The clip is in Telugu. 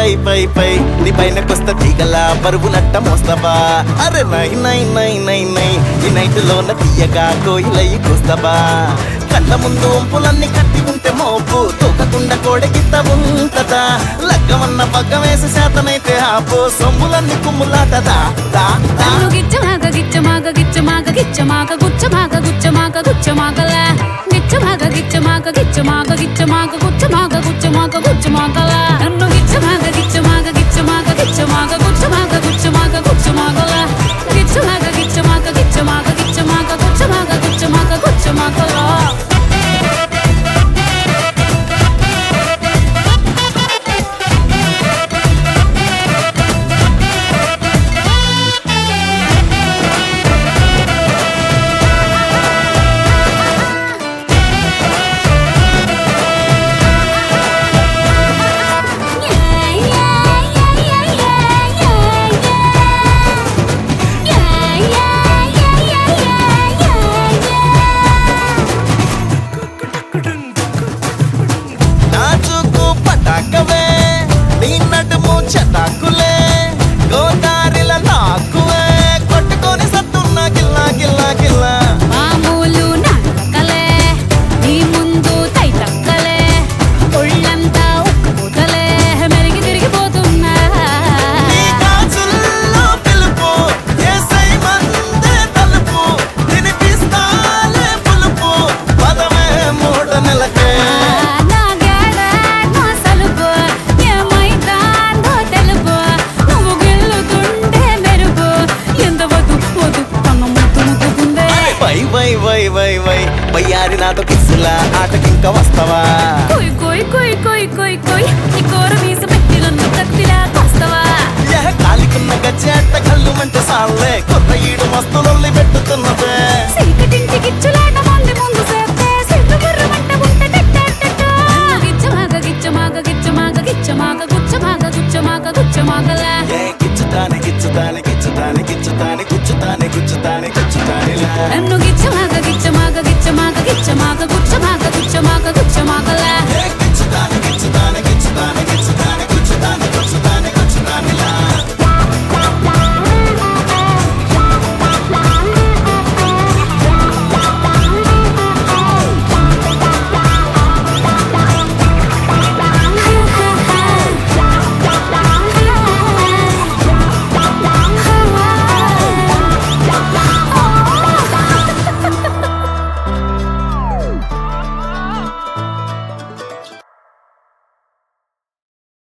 పై పై పై నీ పైన కొస్త తీగల బరువు నట్ట మోస్తావా అరే నై నై నై నై నై ఈ నైట్ లోన తీయగా కోయిలయ్యి కూస్తావా కళ్ళ ముందు వంపులన్నీ కట్టి ఉంటే మోపు తూకకుండా కోడెకిత్త ఉంటదా లగ్గమన్న పగ్గం వేసి శాతనైతే ఆపు సొమ్ములన్నీ కుమ్ములాటదా దా దా నన్ను గిచ్చమాగ గిచ్చమాగ గిచ్చమాగ గిచ్చమాగ గుచ్చమాగ గుచ్చమాగ గుచ్చమాగలే గిచ్చమాగ గిచ్చమాగ గిచ్చమాగ గిచ్చమాగ గుచ్చమాగ గుచ్చమాగ గుచ్చమాగలే నన్ను గిచ్చమాగ గిచ్చమాగ గిచ్చమాగ గిచ్చమాగ గుచ్చమాగ గుచ్చమాగ గుచ్చమాగలే గిచ్చమాగ గిచ్చమాగ గిచ్చమాగ గిచ్చమాగ గుచ్చమాగ గుచ్చమాగ గుచ్చమాగలే నాచుకు పటాకవే నీ నడుము చటాకులే గోదారిల నాకువే కొట్టుకొని సత్తున్న గిల్లా గిల్లా గిల్లా మామూలు నాటకలే నీ ముందు తైతక్కలే ఒళ్ళంతా ఉక్కుపోతలే మెరిగి తిరిగిపోతున్నా నీ గాజుల్లో పిలుపు ఏసై మందే తలుపు తినిపిస్తాలే పులుపు పదమే మూడ నెలకే నా గేడ నా సలుపు ఏమైందో తెలుపు నువ్వు గిల్లుతుంటే మెరుపు ఎంత వద్దు వద్దు కన్న ముద్దు ముద్దుకుందే వై వై వై వై వై బయ్యారి నాతో కిసులా ఆటకింక వస్తావా కొయ్ కొయ్ కొయ్ కొయ్ కొయ్ కొయ్ నీ కోర మీస పెట్టి నన్ను కత్తిలా కోస్తావా యహ కాలికున్న గజ్జె అట్ట కళ్ళు మంటే సాల్లే కొత్త ఈడు మస్తులొల్లి పెట్టుతున్నదే చీకటింటి గిచ్చులాట మంది ముందు సేస్తే సిగ్గు బుర్రమంట ఉంటే టెట్టెట్టెట్టు. గిచ్చమాగ గిచ్చమాగ గిచ్చమాగ గిచ్చమాగ గుచ్చమాగ గుచ్చమాగ గుచ్చమాగలే ఏ గిచ్చుతాని గిచ్చుతాని గిచ్చుతాని గిచ్చుతాని గుచ్చుతాని గుచ్చుతాని గుచ్చుతానిలా నన్ను గిచ్చమాగ